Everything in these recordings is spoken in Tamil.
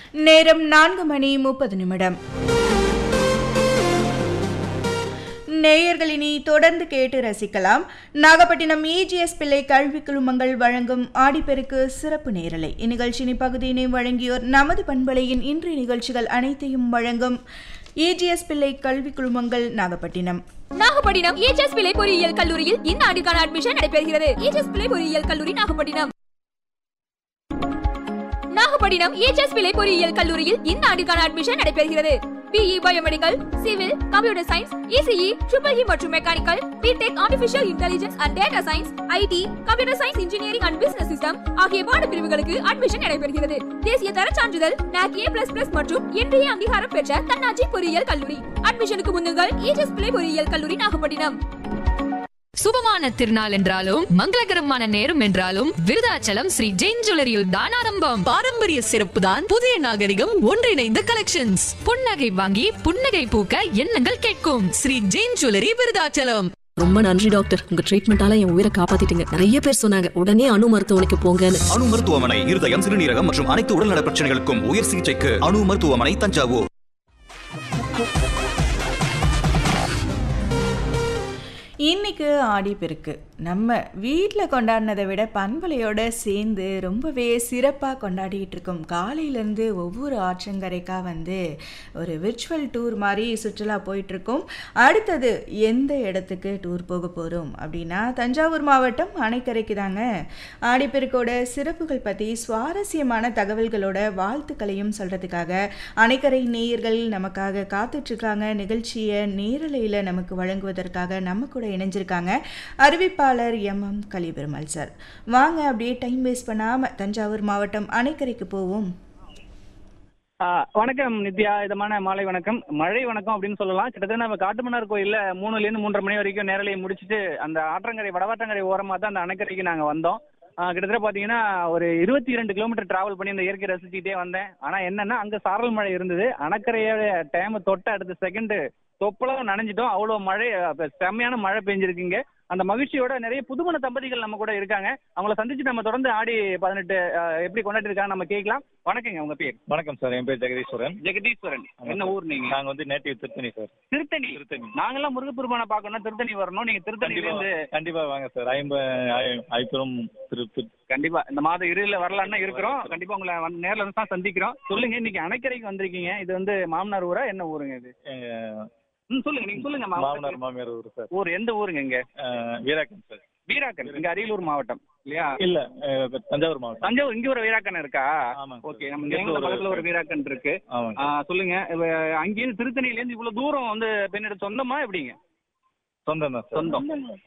நேரம் நான்கு மணி முப்பது நிமிடம் நேயர்களினி தொடர்ந்து கேட்டு ரசிக்கலாம் நாகப்பட்டினம் இஜிஎஸ் பிள்ளை கல்வி குழுமங்கள் வழங்கும் ஆடிப்பெருக்கு சிறப்பு நேரலை இந்நிகழ்ச்சியின் பகுதியினை வழங்கியோர் நமது பண்பலையின் இன்றைய நிகழ்ச்சிகள் அனைத்தையும் வழங்கும் இஜிஎஸ் பிள்ளை கல்வி குழுமங்கள் நாகப்பட்டினம் நாகப்பட்டினம் ஏஜஸ் பிள்ளை பொறியியல் கல்லூரியில் இந்த ஆண்டுக்கான அட்மிஷன் நடைபெறுகிறது ஏஜஸ் பிள்ளை பொறியியல் கல்லூரி நாகப்பட்டினம் நாகப்பட்டினம் ஏஜஸ் பிள்ளை பொறியியல் கல்லூரியில் இந்த ஆண்டுக்கான அட்மிஷன் நடைபெறுகிறது BE biomedical civil computer science ECE triple E மற்றும் mechanical BTech artificial intelligence and data science IT computer science engineering and business system ஆகிய பாடப்பிரிவுகளுக்கு அட்மிஷன் நடைபெறுகிறது தேசிய தர சான்றிதழ் NAC A++ மற்றும் இன்றைய அங்கீகாரம் பெற்ற தன்னாட்சி பொறியியல் கல்லூரி அட்மிஷனுக்கு முன்னுங்கள் ஏஜஸ் பிள்ளை பொறியியல் கல்லூரி நாகப்பட்டினம் சுபமான திருநாள் என்றாலும் மங்களகரமான நேரம் என்றாலும் விருதாச்சலம் ஸ்ரீ ஜெயின் ஜுவல்லரியில் தான் ஆரம்பம் பாரம்பரிய சிறப்பு தான் புதிய நாகரிகம் ஒன்றிணைந்த கலெக்ஷன்ஸ் புன்னகை வாங்கி புன்னகை பூக்க எண்ணங்கள் கேட்கும் ஸ்ரீ ஜெயின் ஜுவல்லரி விருதாச்சலம் ரொம்ப நன்றி டாக்டர் உங்க ட்ரீட்மெண்டால என் உயிரை காப்பாத்திட்டீங்க நிறைய பேர் சொன்னாங்க உடனே அணு மருத்துவமனைக்கு போங்கன்னு அணு மருத்துவமனை இருதயம் சிறுநீரகம் மற்றும் அனைத்து உடல்நல பிரச்சனைகளுக்கும் உயர் சிகிச்சைக்கு அணு மருத்துவமனை தஞ்சாவூர் இன்னைக்கு ஆடிப்பெருக்கு நம்ம வீட்டில் கொண்டாடினதை விட பண்பலையோட சேர்ந்து ரொம்பவே சிறப்பாக கொண்டாடிட்டு இருக்கோம் காலையிலேருந்து ஒவ்வொரு ஆற்றங்கரைக்காக வந்து ஒரு விர்ச்சுவல் டூர் மாதிரி சுற்றுலா போயிட்டுருக்கோம் அடுத்தது எந்த இடத்துக்கு டூர் போக போகிறோம் அப்படின்னா தஞ்சாவூர் மாவட்டம் அணைக்கரைக்கு தாங்க ஆடிப்பெருக்கோட சிறப்புகள் பற்றி சுவாரஸ்யமான தகவல்களோட வாழ்த்துக்களையும் சொல்கிறதுக்காக அணைக்கரை நேயர்கள் நமக்காக காத்துட்ருக்காங்க நிகழ்ச்சியை நேரலையில் நமக்கு வழங்குவதற்காக நம்ம கூட இணைஞ்சிருக்காங்க அறிவிப்பாளர் எம் எம் கலிபெருமாள் சார் வாங்க அப்படியே டைம் வேஸ்ட் பண்ணாமல் தஞ்சாவூர் மாவட்டம் அணைக்கரைக்கு போவோம் ஆ, வணக்கம் நித்யா இதமான மாலை வணக்கம் மழை வணக்கம் அப்படின்னு சொல்லலாம் கிட்டத்தட்ட நம்ம காட்டுமன்னார் கோயில்ல மூணுல இருந்து மூன்றரை மணி வரைக்கும் நேரலையை முடிச்சுட்டு அந்த ஆற்றங்கரை வடவாற்றங்கரை ஓரமா தான் அந்த அணைக்கரைக்கு நாங்க வந்தோம் ஆ, கிட்டத்தட்ட பாத்தீங்கன்னா ஒரு இருபத்தி இரண்டு கிலோமீட்டர் டிராவல் பண்ணி அந்த இயற்கை ரசிச்சுட்டே வந்தேன் ஆனா என்னன்னா அங்க சாரல் மழை இருந்தது அணைக்கரையோட டைம் தொட்ட அடுத்த செகண்ட் தொப்பளம் நனைஞ்சிட்டோம் அவ்வளவு மழை அப்ப செம்மையான மழை பெஞ்சிருக்குங்க அந்த மகிழ்ச்சியோட நிறைய புதுமண தம்பதிகள் நம்ம கூட இருக்காங்க அவங்கள சந்திச்சு நம்ம தொடர்ந்து ஆடி பதினெட்டு எப்படி கொண்டாடி இருக்காங்க நம்ம கேட்கலாம் வணக்கங்க உங்க பேர் வணக்கம் சார் என் பேர் ஜெகதீஸ்வரன் ஜெகதீஸ்வரன் என்ன ஊர் நீங்க நாங்க வந்து நேட்டிவ் திருத்தணி சார் திருத்தணி திருத்தணி. நாங்கெல்லாம் முருகப்பெருமானை பார்க்கணும் திருத்தணி வரணும் நீங்க திருத்தணில கண்டிப்பா இருந்து கண்டிப்பா வாங்க சார் ஐம்ப ஐ- ஐப்புறம் திருப்பி கண்டிப்பா இந்த மாதம் இருல வரலாம்னா இருக்கிறோம் கண்டிப்பா உங்களை வந்து நேர்ல வந்து தான் சந்திக்கிறோம் சொல்லுங்க இன்னைக்கு அணைக்கரைக்கு வந்திருக்கீங்க இது வந்து மாமனார் ஊரா என்ன ஊருங்க இது எங்க ம், சொல்லுங்க நீங்க சொல்லுங்க மாமனார் மாமனார் மாமியார் ஊர் சார் ஊர் எந்த ஊருங்க இங்க அஹ், வீராக்கன் சார் வீராக்கன் இங்க அரியலூர் மாவட்டம் இல்லையா இல்ல அஹ், தஞ்சாவூர் மாவட்டம் தஞ்சாவூர் இங்க ஒரு வீராக்கன் இருக்கா ஆமாங்க ஓகே சார். நம்ம இங்க எங்க ஒரு- பக்கத்துல ஒரு வீராக்கன் இருக்கு ஆமாங்க ஆ, சார். சொல்லுங்க இவ அங்கேயிருந்து திருத்தணில இருந்து இவ்வளவு தூரம் வந்து பெண்ணோட சொந்தமா எப்படிங்க சொந்தம் தான் சார் சொந்தம்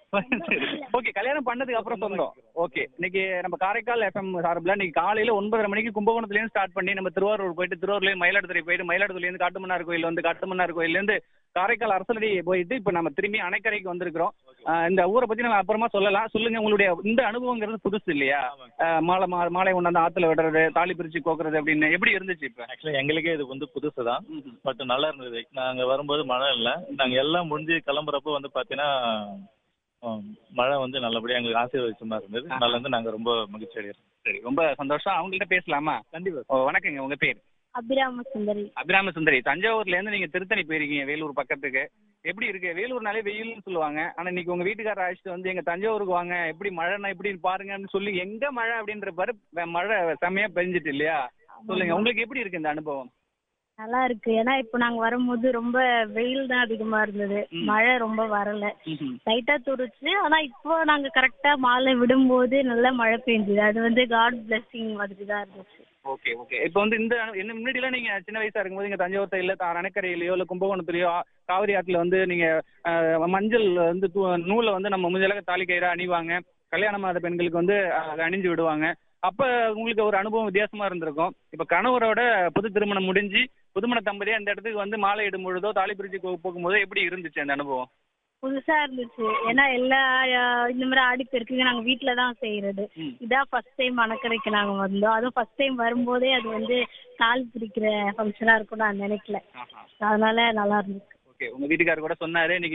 ஓகே கல்யாணம் பண்ணதுக்கு அப்புறம் சொந்தம் ஓகே இன்னைக்கு நம்ம காரைக்கால் எஃப்எம் சார்பில் இன்னைக்கு காலையில ஒன்பதரை மணிக்கு கும்பகோணத்துல இருந்து ஸ்டார்ட் பண்ணி நம்ம திருவாரூர் போயிட்டு திருவாரூர்ல இருந்து மயிலாடுதுறை போயிட்டு மயிலாடுதுறையில இருந்து காட்டுமன்னார் கோயில் வந்து காட்டுமன்னார் கோயில்ல இருந்து காரைக்கால் அரசலடி போயிட்டு இப்ப நம்ம திரும்பி அணைக்கரைக்கு வந்திருக்கிறோம் ஆஹ் இந்த ஊரை பத்தி நம்ம அப்புறமா சொல்லலாம் சொல்லுங்க உங்களுடைய இந்த அனுபவங்கிறது புதுசு இல்லையா ஆஹ் மாலை மா- மாலை கொண்டாந்து ஆத்துல விடுறது தாலி பிரிச்சு கோக்குறது அப்படின்னு எப்படி இருந்துச்சு இப்ப ஆக்சுவலா எங்களுக்கே இது வந்து புதுசு தான் பட் நல்லா இருந்தது நாங்க வரும்போது மழை இல்ல நாங்க எல்லாம் முடிஞ்சு கிளம்புறப்போ வந்து பாத்தீங்கன்னா அஹ், மழை வந்து நல்லபடியா எங்களுக்கு ஆசீர்வதிச்ச மாதிரி இருந்தது நல்லா இருந்து நாங்க ரொம்ப மகிழ்ச்சி அடைகிறோம் சரி ரொம்ப சந்தோஷம் அவங்கள்ட்ட பேசலாமா கண்டிப்பா ஓ, வணக்கங்க உங்க பேர் அபிராம சுந்தரி அபிராம சுந்தரி தஞ்சாவூர்ல இருந்து நீங்க திருத்தணி போயிருக்கீங்க வேலூர் பக்கத்துக்கு எப்படி இருக்கு வேலூர்னாலே வெயில்னு சொல்லுவாங்க ஆனா இன்னைக்கு உங்க வீட்டுக்காரர் அழைச்சிட்டு வந்து எங்க தஞ்சாவூருக்கு வாங்க எப்படி மழைனா எப்படி பாருங்கன்னு சொல்லி எங்க மழை அப்படின்ற பாரு வெ- மழை செம்மையா பெஞ்சிட்டு இல்லையா சொல்லுங்க உங்களுக்கு எப்படி இருக்கு இந்த அனுபவம் நல்லா இருக்கு ஏன்னா இப்போ நாங்க வரும்போது ரொம்ப வெயில் தான் அதிகமா இருந்தது ம். மழை ரொம்ப வரல லைட்டா துருச்சு ஆனா இப்போ நாங்க கரெக்டா மாலை விடும்போது நல்ல மழை பெஞ்சுது அது வந்து காட் பிளெஸிங் மாதிரி தான் இருந்துச்சு ஓகே ஓகே இப்போ வந்து இந்த அனு- என்ன முன்னாடி எல்லாம் நீங்க சின்ன வயசா இருக்கும்போது இங்க தஞ்சாவூர் சைடுல அணைக்கரையிலயோ இல்ல கும்பகோணத்துலயோ ஆ- காவிரி ஆத்துல வந்து நீங்க அஹ், மஞ்சள் வந்து தூ- நூலை வந்து நம்ம முஞ்சலக தாலி கயிறா அணிவாங்க கல்யாணமாத பெண்களுக்கு வந்து அஹ், அதை அணிஞ்சு விடுவாங்க அப்ப உங்களுக்கு ஒரு அனுபவம் வித்தியாசமா இருந்திருக்கும் இப்ப கணவரோட புது திருமணம் முடிஞ்சு புதுமண தம்பதியா அந்த இடத்துக்கு வந்து மாலை இடும் பொழுதோ தாலி பிரிச்சு போ- போகும்போதோ எப்படி இருந்துச்சு அந்த அனுபவம் புதுசா இருந்துச்சு ஏன்னா எல்லா ஆஹ், இந்த மாதிரி ஆடி பெருக்குங்க நாங்க வீட்ல தான் செய்யறது ம். இதான் ஃபர்ஸ்ட் டைம் அணக்கரைக்கு நாங்க வந்தோம் அதுவும் ஃபர்ஸ்ட் டைம் வரும்போதே அது வந்து கால் பிரிக்கிற ஃபங்க்ஷனா இருக்கும் நான் நினைக்கல அதனால நல்லா இருந்துச்சு ஓகே உங்க வீட்டுக்காரர் கூட சொன்னாரு இன்னைக்கு